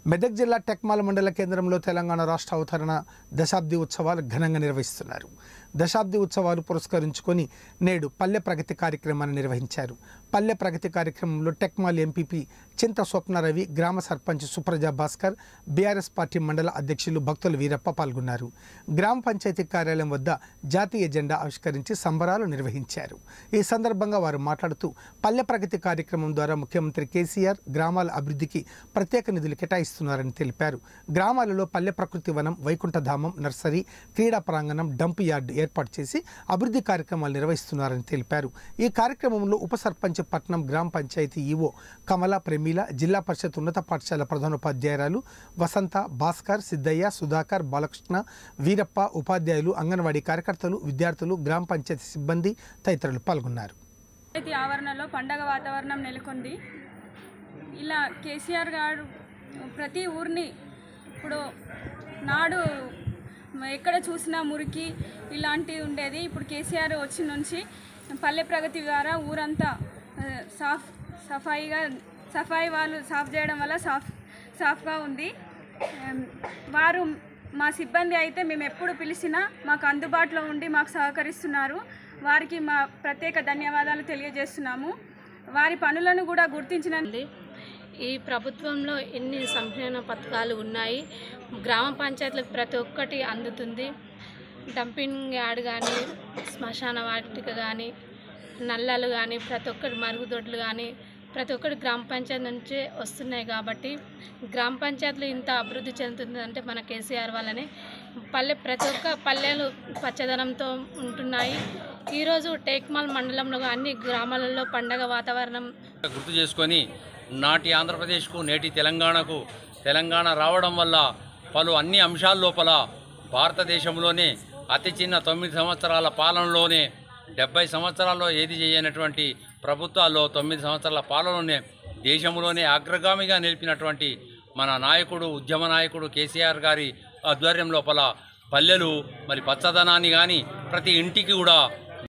మెదక్ జిల్లా టెక్మాల మండల కేంద్రంలో తెలంగాణ రాష్ట్ర అవతరణ దశాబ్ది ఉత్సవాలు ఘనంగా నిర్వహిస్తున్నారు దశాబ్ది ఉత్సవాలు పురస్కరించుకొని నేడు పల్లె ప్రగతి కార్యక్రమాన్ని నిర్వహించారు పల్లె ప్రగతి కార్యక్రమంలో టెక్మాల్ ఎంపీపీ చింత స్వప్నరవి గ్రామ సర్పంచ్ సుప్రజా భాస్కర్ బీఆర్ఎస్ పార్టీ మండల అధ్యక్షులు భక్తుల వీరప్ప పాల్గొన్నారు గ్రామ పంచాయతీ కార్యాలయం వద్ద జాతీయ జెండా ఆవిష్కరించి సంబరాలు నిర్వహించారు ఈ సందర్భంగా వారు మాట్లాడుతూ పల్లె ప్రగతి కార్యక్రమం ద్వారా ముఖ్యమంత్రి కేసీఆర్ గ్రామాల అభివృద్ధికి ప్రత్యేక నిధులు కేటాయిస్తున్నారని తెలిపారు గ్రామాలలో పల్లె ప్రకృతి వనం వైకుంఠధామం నర్సరీ క్రీడా ప్రాంగణం డంప్ యార్డు ఏర్పాటు చేసి అభివృద్ధి కార్యక్రమాలు నిర్వహిస్తున్నారని తెలిపారు ఈ కార్యక్రమంలో ఉప సర్పంచ్ పట్నం గ్రామ పంచాయతీ ఈవో కమల ప్రమీల జిల్లా పరిషత్ ఉన్నత పాఠశాల ప్రధానోపాధ్యాయురాలు వసంత భాస్కర్ సిద్ధయ్య సుధాకర్ బాలకృష్ణ వీరప్ప ఉపాధ్యాయులు అంగన్వాడీ కార్యకర్తలు విద్యార్థులు గ్రామ పంచాయతీ సిబ్బంది తదితరులు పాల్గొన్నారు పంచాయతీ ఆవరణలో పండగ వాతావరణం నెలకొంది ఇలా కేసీఆర్ గారు ప్రతి ఊరిని ఇప్పుడు నాడు ఎక్కడ చూసినా మురికి ఇలాంటివి ఉండేది ఇప్పుడు కేసీఆర్ వచ్చిన నుంచి పల్లె ప్రగతి ద్వారా ఊరంతా ఆ, సాఫ్ సఫాయిగా సఫాయి వాళ్ళు సాఫ్ చేయడం వల్ల సాఫ్ సాఫ్గా ఉంది ఆమ్, వారు మా సిబ్బంది అయితే మేము ఎప్పుడు పిలిచినా మాకు అందుబాటులో ఉండి మాకు సహకరిస్తున్నారు వారికి మా ప్రత్యేక ధన్యవాదాలు తెలియజేస్తున్నాము వారి పనులను కూడా గుర్తించిన ఉంది ఈ ప్రభుత్వంలో ఎన్ని సంక్షేమ పథకాలు ఉన్నాయి గ్రామ పంచాయతీలకు ప్రతి ఒక్కటి అందుతుంది డంపింగ్ యార్డ్ కానీ శ్మశాన వాటిక కానీ నల్లలు కానీ ప్రతి ఒక్కటి మరుగుదొడ్లు కానీ ప్రతి ఒక్కటి గ్రామ పంచాయతీ నుంచే వస్తున్నాయి కాబట్టి గ్రామ పంచాయతీలు ఇంత అభివృద్ధి చెందుతుందంటే మన కేసీఆర్ వల్లనే పల్లె ప్రతి ఒక్క పల్లెలు పచ్చదనంతో ఉంటున్నాయి ఈరోజు టేక్మాల్ మండలంలో అన్ని గ్రామాలలో పండగ వాతావరణం గుర్తు చేసుకొని నాటి ఆంధ్రప్రదేశ్కు నేటి తెలంగాణకు తెలంగాణ రావడం వల్ల పలు అన్ని అంశాల లోపల భారతదేశంలోనే అతి చిన్న తొమ్మిది సంవత్సరాల పాలనలోనే డెబ్బై సంవత్సరాల్లో ఏది చేయనటువంటి ప్రభుత్వాల్లో తొమ్మిది సంవత్సరాల పాలనలోనే దేశంలోనే అగ్రగామిగా నిలిపినటువంటి మన నాయకుడు ఉద్యమ నాయకుడు కేసీఆర్ గారి ఆధ్వర్యం లోపల పల్లెలు మరి పచ్చదనాన్ని కానీ ప్రతి ఇంటికి కూడా